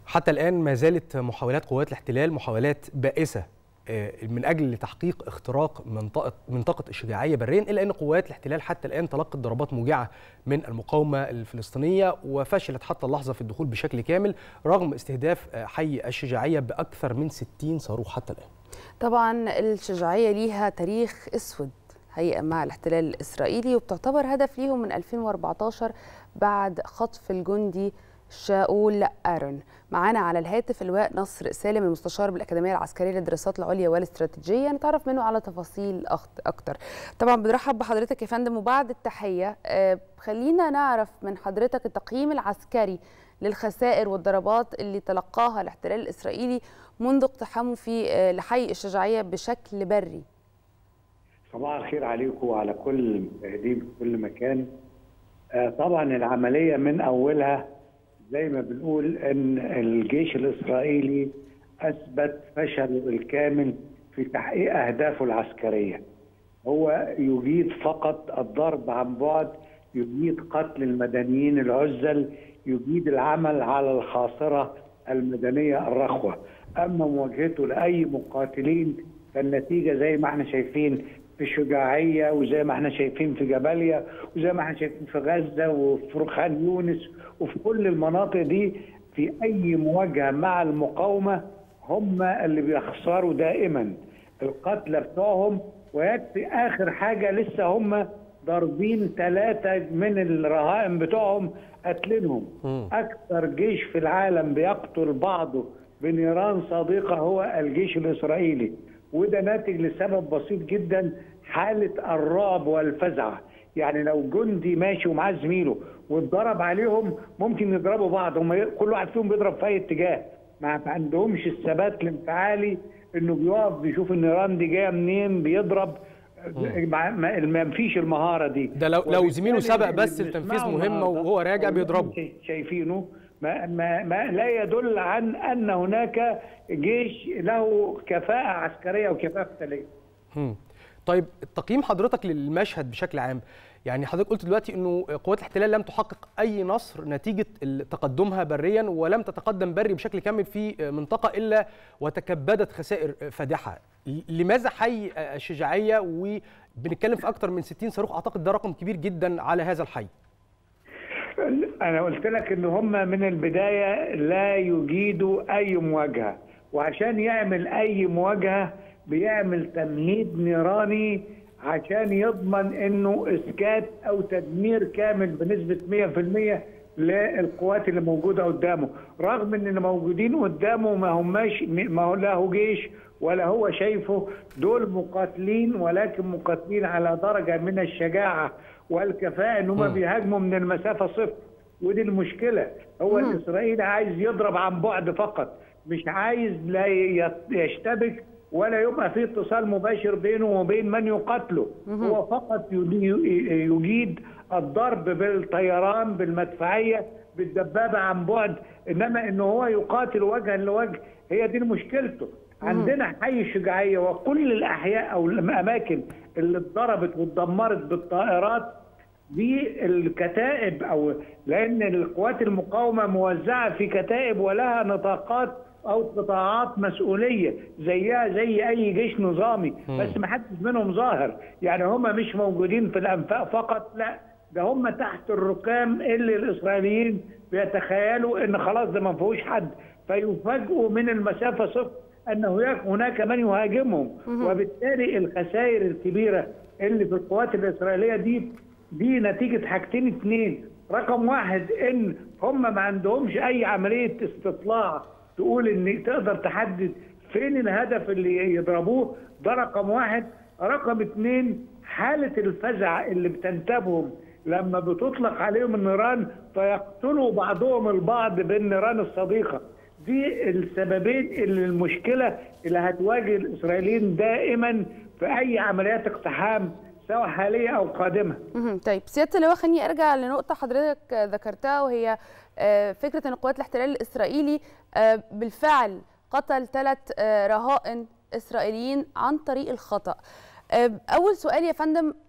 حتى الآن ما زالت محاولات قوات الاحتلال محاولات بائسة من أجل تحقيق اختراق منطقة منطقة الشجاعية بريا إلا أن قوات الاحتلال حتى الآن تلقت ضربات موجعة من المقاومة الفلسطينية وفشلت حتى اللحظة في الدخول بشكل كامل رغم استهداف حي الشجاعية بأكثر من 60 صاروخ حتى الآن طبعا الشجاعية ليها تاريخ أسود هيئة مع الاحتلال الإسرائيلي وبتعتبر هدف ليهم من 2014 بعد خطف الجندي شاول أرون معانا على الهاتف اللواء نصر سالم المستشار بالأكاديمية العسكرية للدراسات العليا والاستراتيجية نتعرف منه على تفاصيل أكتر طبعا بنرحب بحضرتك يا فندم وبعد التحية خلينا نعرف من حضرتك التقييم العسكري للخسائر والضربات اللي تلقاها الاحتلال الإسرائيلي منذ اقتحامه في لحي الشجاعية بشكل بري صباح الخير عليكم وعلى كل المشاهدين في كل مكان طبعا العملية من أولها زي ما بنقول ان الجيش الاسرائيلي اثبت فشله الكامل في تحقيق اهدافه العسكريه. هو يجيد فقط الضرب عن بعد، يجيد قتل المدنيين العزل، يجيد العمل على الخاصره المدنيه الرخوه. اما مواجهته لاي مقاتلين فالنتيجه زي ما احنا شايفين في الشجاعيه وزي ما احنا شايفين في جباليا وزي ما احنا شايفين في غزه وفي خان يونس وفي كل المناطق دي في اي مواجهه مع المقاومه هم اللي بيخسروا دائما القتلى بتوعهم ويكفي اخر حاجه لسه هم ضاربين ثلاثه من الرهائن بتوعهم قاتلينهم اكثر جيش في العالم بيقتل بعضه بنيران صديقه هو الجيش الاسرائيلي وده ناتج لسبب بسيط جدا حاله الرعب والفزع يعني لو جندي ماشي ومعاه زميله واتضرب عليهم ممكن يضربوا بعض هم كل واحد فيهم بيضرب في اي اتجاه ما عندهمش الثبات الانفعالي انه بيقف بيشوف النيران دي جايه منين بيضرب ما فيش المهاره دي ده لو لو زميله سبق بس لتنفيذ مهمه وهو راجع بيضربه شايفينه ما, ما, ما لا يدل عن ان هناك جيش له كفاءه عسكريه وكفاءه قتاليه. طيب تقييم حضرتك للمشهد بشكل عام يعني حضرتك قلت دلوقتي انه قوات الاحتلال لم تحقق اي نصر نتيجه تقدمها بريا ولم تتقدم بري بشكل كامل في منطقه الا وتكبدت خسائر فادحه لماذا حي الشجاعيه وبنتكلم في اكثر من 60 صاروخ اعتقد ده رقم كبير جدا على هذا الحي انا قلت لك ان هم من البدايه لا يجيدوا اي مواجهه وعشان يعمل اي مواجهه بيعمل تمهيد نيراني عشان يضمن انه اسكات او تدمير كامل بنسبه 100% للقوات اللي موجوده قدامه رغم ان اللي موجودين قدامه ما هماش ما هو له جيش ولا هو شايفه دول مقاتلين ولكن مقاتلين على درجه من الشجاعه والكفاءه ان هم بيهاجموا من المسافه صفر ودي المشكله هو الاسرائيلي عايز يضرب عن بعد فقط مش عايز لا يشتبك ولا يبقى في اتصال مباشر بينه وبين من يقاتله هو فقط يجيد الضرب بالطيران بالمدفعيه بالدبابه عن بعد انما انه هو يقاتل وجها لوجه هي دي مشكلته عندنا حي الشجاعيه وكل الاحياء او الاماكن اللي اتضربت واتدمرت بالطائرات دي الكتائب او لان القوات المقاومه موزعه في كتائب ولها نطاقات او قطاعات مسؤوليه زيها زي اي جيش نظامي بس ما حدش منهم ظاهر يعني هم مش موجودين في الانفاق فقط لا ده هم تحت الركام اللي الاسرائيليين بيتخيلوا ان خلاص ده ما فيهوش حد فيفاجئوا من المسافه صفر ان هناك من يهاجمهم وبالتالي الخسائر الكبيره اللي في القوات الاسرائيليه دي دي نتيجه حاجتين اثنين رقم واحد ان هم ما عندهمش اي عمليه استطلاع تقول ان تقدر تحدد فين الهدف اللي يضربوه ده رقم واحد رقم اثنين حالة الفزع اللي بتنتابهم لما بتطلق عليهم النيران فيقتلوا بعضهم البعض بالنيران الصديقة دي السببين اللي المشكلة اللي هتواجه الإسرائيليين دائما في أي عمليات اقتحام سواء حالية أو قادمة طيب سيادة اللواء خليني أرجع لنقطة حضرتك ذكرتها وهي فكرة أن قوات الاحتلال الإسرائيلي بالفعل قتل ثلاث رهائن إسرائيليين عن طريق الخطأ أول سؤال يا فندم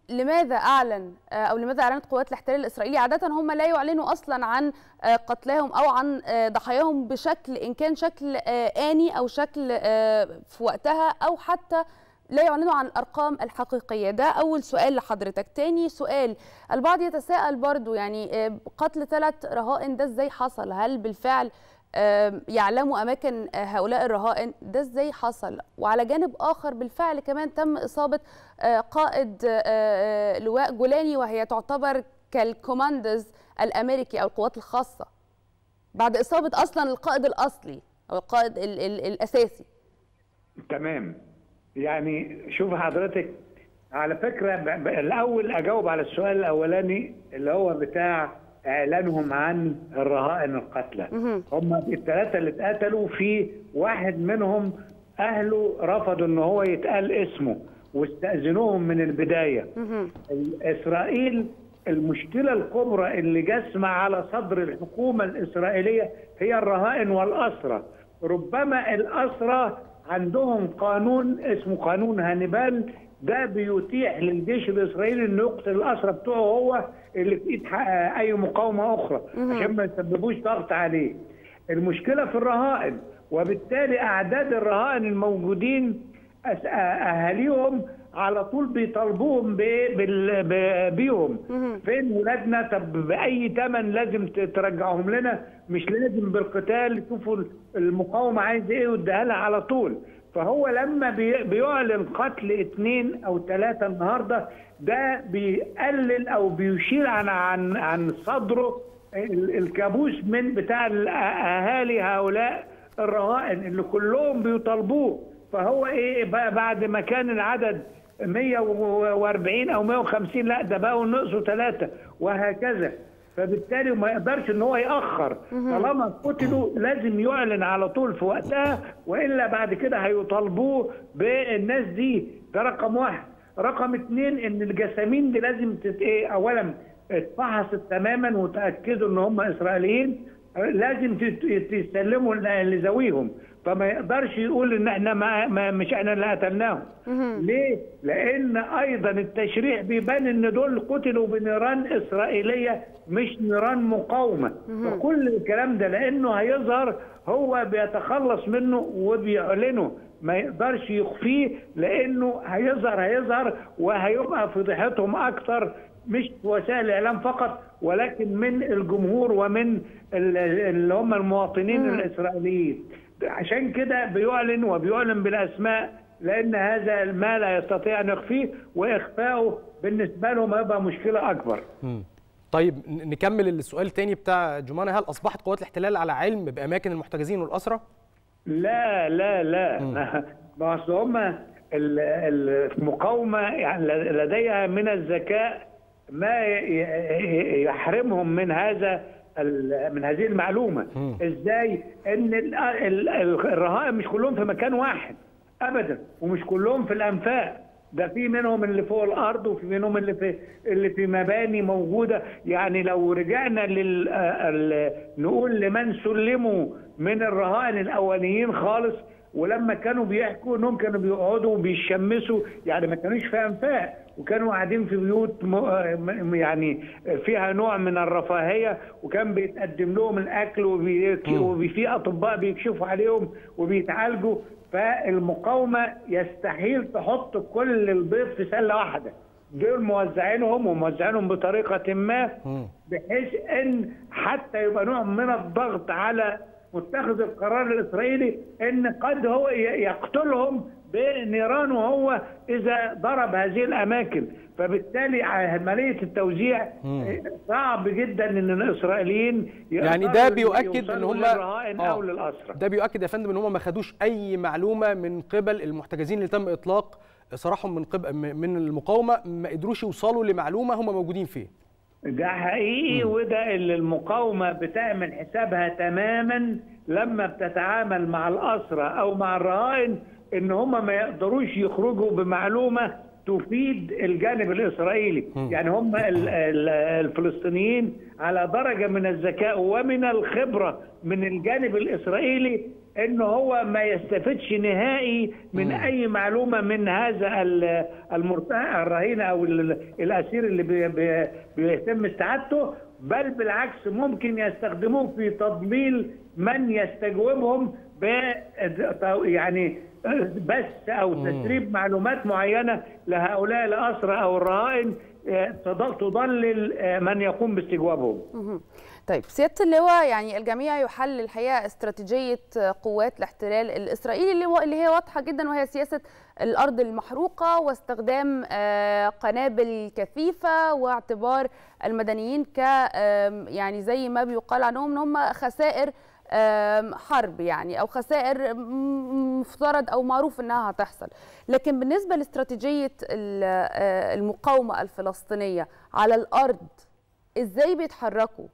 لماذا اعلن او لماذا اعلنت قوات الاحتلال الاسرائيلي عاده هم لا يعلنوا اصلا عن قتلاهم او عن ضحاياهم بشكل ان كان شكل اني او شكل في وقتها او حتى لا يعلنوا عن الارقام الحقيقيه ده اول سؤال لحضرتك تاني سؤال البعض يتساءل برضو يعني قتل ثلاث رهائن ده ازاي حصل هل بالفعل يعلموا اماكن هؤلاء الرهائن ده ازاي حصل وعلى جانب اخر بالفعل كمان تم اصابه قائد لواء جولاني وهي تعتبر كالكوماندز الامريكي او القوات الخاصه بعد اصابه اصلا القائد الاصلي او القائد ال ال الاساسي تمام يعني شوف حضرتك على فكره الاول اجاوب على السؤال الاولاني اللي هو بتاع اعلانهم عن الرهائن القتلى هم الثلاثه اللي اتقتلوا في واحد منهم اهله رفضوا ان هو يتقال اسمه واستاذنوهم من البدايه اسرائيل المشكله الكبرى اللي جسمه على صدر الحكومه الاسرائيليه هي الرهائن والاسرى ربما الاسرى عندهم قانون اسمه قانون هانيبال ده بيتيح للجيش الاسرائيلي انه يقتل الاسرى بتوعه هو اللي في ايد اي مقاومه اخرى عشان ما يسببوش ضغط عليه. المشكله في الرهائن وبالتالي اعداد الرهائن الموجودين اهاليهم على طول بيطالبوهم بيهم فين ولادنا طب باي ثمن لازم ترجعهم لنا مش لازم بالقتال شوفوا المقاومه عايزه ايه واديها لها على طول فهو لما بيعلن قتل اثنين او ثلاثه النهارده ده بيقلل او بيشيل عن عن عن صدره الكابوس من بتاع اهالي هؤلاء الرهائن اللي كلهم بيطالبوه فهو ايه بقى بعد ما كان العدد 140 او 150 لا ده بقوا نقصوا ثلاثه وهكذا فبالتالي ما يقدرش ان هو ياخر طالما قتلوا لازم يعلن على طول في وقتها والا بعد كده هيطالبوه بالناس دي ده رقم واحد رقم اثنين ان الجسامين دي لازم تت ايه اولا اتفحصت تماما وتاكدوا ان هم اسرائيليين لازم تسلموا لذويهم فما يقدرش يقول ان احنا ما, ما مش احنا اللي قتلناهم ليه لان ايضا التشريع بيبان ان دول قتلوا بنيران اسرائيليه مش نيران مقاومه فكل الكلام ده لانه هيظهر هو بيتخلص منه وبيعلنه ما يقدرش يخفيه لانه هيظهر هيظهر وهيبقى فضيحتهم اكتر مش وسائل الاعلام فقط ولكن من الجمهور ومن اللي هم المواطنين الاسرائيليين عشان كده بيعلن وبيعلن بالاسماء لان هذا ما لا يستطيع ان يخفيه واخفائه بالنسبه لهم هيبقى مشكله اكبر. مم. طيب نكمل السؤال الثاني بتاع جمانة هل اصبحت قوات الاحتلال على علم باماكن المحتجزين والاسرى؟ لا لا لا ما اصل هم المقاومه يعني لديها من الذكاء ما يحرمهم من هذا من هذه المعلومه م. ازاي ان الرهائن مش كلهم في مكان واحد ابدا ومش كلهم في الانفاق ده في منهم اللي فوق الارض وفي منهم اللي في اللي في مباني موجوده يعني لو رجعنا لل نقول لمن سلموا من الرهائن الاوليين خالص ولما كانوا بيحكوا انهم كانوا بيقعدوا وبيشمسوا يعني ما كانوش في انفاق وكانوا قاعدين في بيوت يعني فيها نوع من الرفاهيه وكان بيتقدم لهم الاكل وفي اطباء بيكشفوا عليهم وبيتعالجوا فالمقاومه يستحيل تحط كل البيض في سله واحده دول موزعينهم وموزعينهم بطريقه ما بحيث ان حتى يبقى نوع من الضغط على متخذ القرار الاسرائيلي ان قد هو يقتلهم بنيران وهو اذا ضرب هذه الاماكن فبالتالي عمليه التوزيع صعب جدا ان الاسرائيليين يعني ده بيؤكد ان هم او للاسرى ده بيؤكد يا فندم ان هم ما خدوش اي معلومه من قبل المحتجزين اللي تم اطلاق سراحهم من قبل من المقاومه ما قدروش يوصلوا لمعلومه هم موجودين فيه ده حقيقي وده اللي المقاومة بتعمل حسابها تماما لما بتتعامل مع الأسرة أو مع الرهائن إن هم ما يقدروش يخرجوا بمعلومة تفيد الجانب الاسرائيلي يعني هم ال- ال- الفلسطينيين على درجه من الذكاء ومن الخبره من الجانب الاسرائيلي ان هو ما يستفدش نهائي من اي معلومه من هذا ال- المرتهن الرهين او ال- الاسير اللي بي- بي- بيتم استعادته بل بالعكس ممكن يستخدموه في تضليل من يستجوبهم ب يعني بث او تسريب معلومات معينه لهؤلاء الاسرى او الرهائن آه، تضل- تضلل آه، من يقوم باستجوابهم. مهم. طيب سياده اللواء يعني الجميع يحلل الحقيقه استراتيجيه قوات الاحتلال الاسرائيلي اللي هو اللي هي واضحه جدا وهي سياسه الارض المحروقه واستخدام آه، قنابل كثيفه واعتبار المدنيين ك آم، يعني زي ما بيقال عنهم ان هم خسائر آم، حرب يعني او خسائر م- مفترض او معروف انها هتحصل لكن بالنسبه لاستراتيجيه ال- آه، المقاومه الفلسطينيه على الارض ازاي بيتحركوا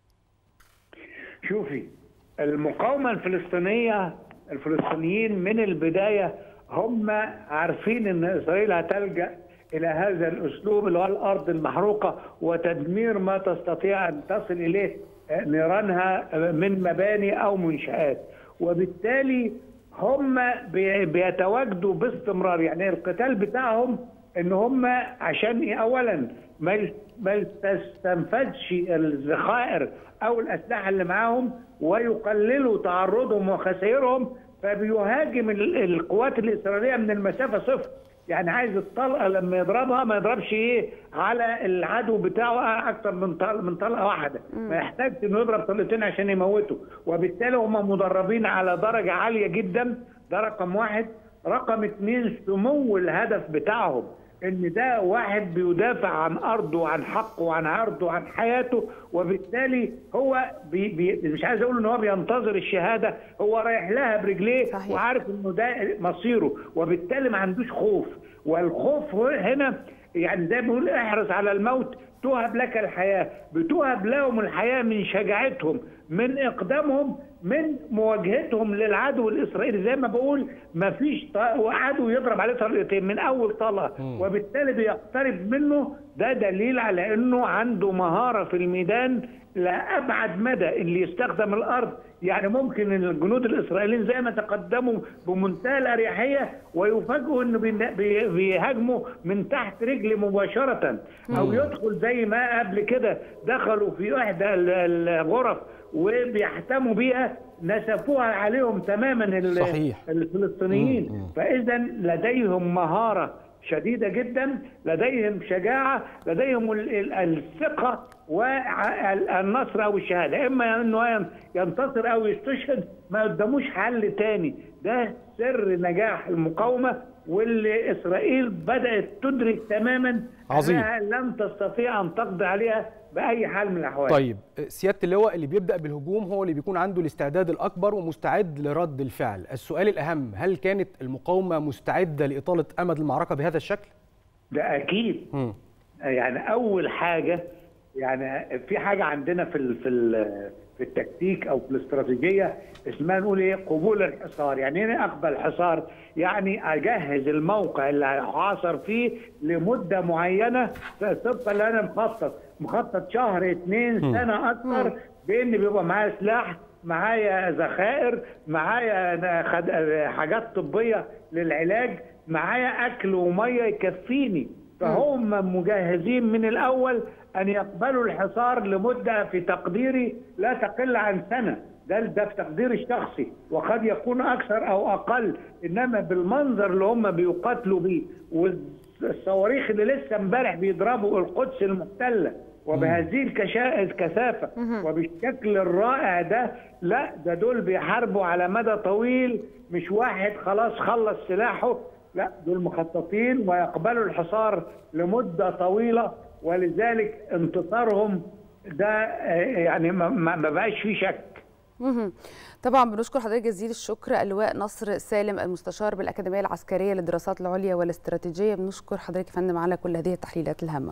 شوفي المقاومة الفلسطينية الفلسطينيين من البداية هم عارفين ان اسرائيل هتلجأ الى هذا الاسلوب اللي هو الارض المحروقة وتدمير ما تستطيع ان تصل اليه نيرانها من مباني او منشآت وبالتالي هم بي- بيتواجدوا باستمرار يعني القتال بتاعهم ان هم عشان إيه؟ اولا ما ي- ما تستنفذش الذخائر او الاسلحه اللي معاهم ويقللوا تعرضهم وخسائرهم فبيهاجم ال- القوات الاسرائيليه من المسافه صفر يعني عايز الطلقه لما يضربها ما يضربش ايه على العدو بتاعه اكتر من طلقه من طلقه واحده ما يحتاجش انه يضرب طلقتين عشان يموته وبالتالي هم مدربين على درجه عاليه جدا ده رقم واحد رقم اثنين سمو الهدف بتاعهم ان ده واحد بيدافع عن ارضه وعن حقه وعن عرضه وعن حياته وبالتالي هو بي بي مش عايز اقول ان هو بينتظر الشهاده هو رايح لها برجليه صحيح. وعارف انه ده مصيره وبالتالي ما عندوش خوف والخوف هنا يعني زي ما بيقول احرص على الموت تهب لك الحياه بتهب لهم الحياه من شجاعتهم من اقدامهم من مواجهتهم للعدو الاسرائيلي زي ما بقول ما فيش ط- عدو يضرب عليه طلقتين من اول طلقه وبالتالي بيقترب منه ده دليل على انه عنده مهاره في الميدان لابعد مدى اللي يستخدم الارض يعني ممكن الجنود الاسرائيليين زي ما تقدموا بمنتهى الاريحيه ويفاجئوا انه بين- بي- بيهاجموا من تحت رجل مباشره او يدخل زي ما قبل كده دخلوا في احدى ال- الغرف وبيحتموا بيها نسفوها عليهم تماما ال- صحيح. الفلسطينيين فاذا لديهم مهاره شديده جدا لديهم شجاعه لديهم ال- ال- الثقه والنصر او الشهاده اما انه ينتصر او يستشهد ما قداموش حل تاني ده سر نجاح المقاومه واللي اسرائيل بدات تدرك تماما عظيم. انها لن تستطيع ان تقضي عليها باي حال من الاحوال طيب سياده اللواء اللي بيبدا بالهجوم هو اللي بيكون عنده الاستعداد الاكبر ومستعد لرد الفعل السؤال الاهم هل كانت المقاومه مستعده لاطاله امد المعركه بهذا الشكل ده اكيد مم. يعني اول حاجه يعني في حاجه عندنا في ال في ال في التكتيك او في الاستراتيجيه اسمها نقول ايه قبول الحصار يعني ايه اقبل حصار يعني اجهز الموقع اللي هحاصر فيه لمده معينه طبقا اللي انا مخطط مخطط شهر اتنين سنه اكتر بان بيبقى معايا سلاح معايا ذخائر معايا أنا خد- حاجات طبيه للعلاج معايا اكل وميه يكفيني فهم مجهزين من الاول ان يقبلوا الحصار لمده في تقديري لا تقل عن سنه ده ده في تقديري الشخصي وقد يكون اكثر او اقل انما بالمنظر اللي هم بيقاتلوا بيه والصواريخ اللي لسه امبارح بيضربوا القدس المحتله وبهذه الكشا- الكثافه وبالشكل الرائع ده لا ده دول بيحاربوا على مدى طويل مش واحد خلاص خلص سلاحه لا دول مخططين ويقبلوا الحصار لمده طويله ولذلك انتصارهم ده آه، يعني ما- ما ما بقاش فيه شك مهم. طبعا بنشكر حضرتك جزيل الشكر اللواء نصر سالم المستشار بالاكاديميه العسكريه للدراسات العليا والاستراتيجيه بنشكر حضرتك يا فندم على كل هذه التحليلات الهامه